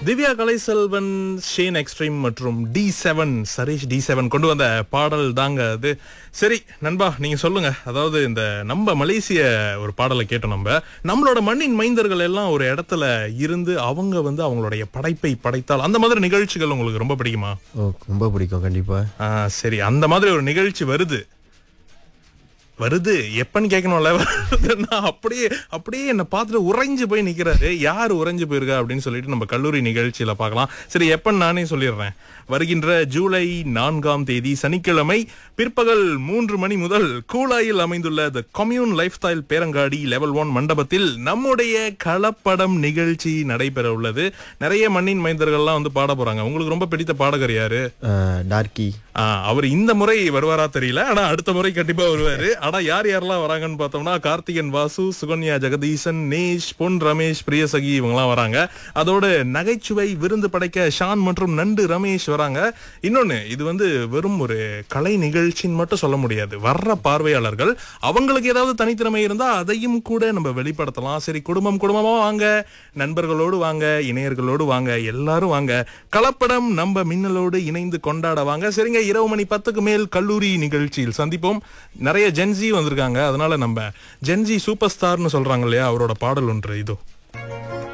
Divya Kalaiselvan Shane extreme மற்றும் T seven Sareesh T seven கொண்டு வந்த பாடல் தாங்க அது சரி நண்பா நீங்க சொல்லுங்க அதாவது இந்த நம்ம மலேசிய ஒரு பாடலை கேட்டோம் நம்ம நம்மளோட மண்ணின் மைந்தர்கள் எல்லாம் ஒரு இடத்துல இருந்து அவங்க வந்து அவங்களுடைய படைப்பை படைத்தால் அந்த மாதிரி நிகழ்ச்சிகள் உங்களுக்கு ரொம்ப பிடிக்குமா ஓ ரொம்ப பிடிக்கும் கண்டிப்பா ஆ, சரி அந்த மாதிரி ஒரு நிகழ்ச்சி வருது வருது எப்பன்னு கேட்கணும்ல வருதுன்னா அப்படியே அப்படியே என்ன பார்த்துட்டு உறைஞ்சு போய் நிக்கிறாரு யார் உறைஞ்சு போயிருக்கா அப்படின்னு சொல்லிட்டு நம்ம கல்லூரி நிகழ்ச்சியில பார்க்கலாம் சரி எப்பன்னு நானே சொல்லிடுறேன் வருகின்ற ஜூலை நான்காம் தேதி சனிக்கிழமை பிற்பகல் மூன்று மணி முதல் கூலாயில் அமைந்துள்ள த கம்யூன் லைஃப் ஸ்டைல் பேரங்காடி லெவல் ஒன் மண்டபத்தில் நம்முடைய கலப்படம் நிகழ்ச்சி நடைபெற உள்ளது நிறைய மண்ணின் மைந்தர்கள்லாம் வந்து பாட போறாங்க உங்களுக்கு ரொம்ப பிடித்த பாடகர் யாரு அஹ், டார்க்கி ஆ, அவர் இந்த முறை வருவாரா தெரியல ஆனா அடுத்த முறை கண்டிப்பா வருவாரு ஆனா யார் யாரெல்லாம் வராங்கன்னு பார்த்தோம்னா கார்த்திகன் வாசு சுகன்யா ஜெகதீசன் நேஷ் பொன் ரமேஷ் பிரியசகி இவங்கெல்லாம் வராங்க அதோட நகைச்சுவை விருந்து படைக்க ஷான் மற்றும் நண்டு ரமேஷ் வராங்க இன்னொன்னு இது வந்து வெறும் ஒரு கலை நிகழ்ச்சின்னு மட்டும் சொல்ல முடியாது வர்ற பார்வையாளர்கள் அவங்களுக்கு ஏதாவது தனித்திறமை இருந்தா அதையும் கூட நம்ம வெளிப்படுத்தலாம் சரி குடும்பம் குடும்பமா வாங்க நண்பர்களோடு வாங்க இணையர்களோடு வாங்க எல்லாரும் வாங்க கலப்படம் நம்ம மின்னலோடு இணைந்து கொண்டாட வாங்க சரிங்க இரவு மணி பத்துக்கு மேல் கல்லூரி நிகழ்ச்சியில் சந்திப்போம் நிறைய ஜென்ஜி வந்திருக்காங்க அதனால நம்ம ஜென்ஜி சூப்பர் ஸ்டார்னு சொல்றாங்க இல்லையா அவரோட பாடல் ஒன்று இதோ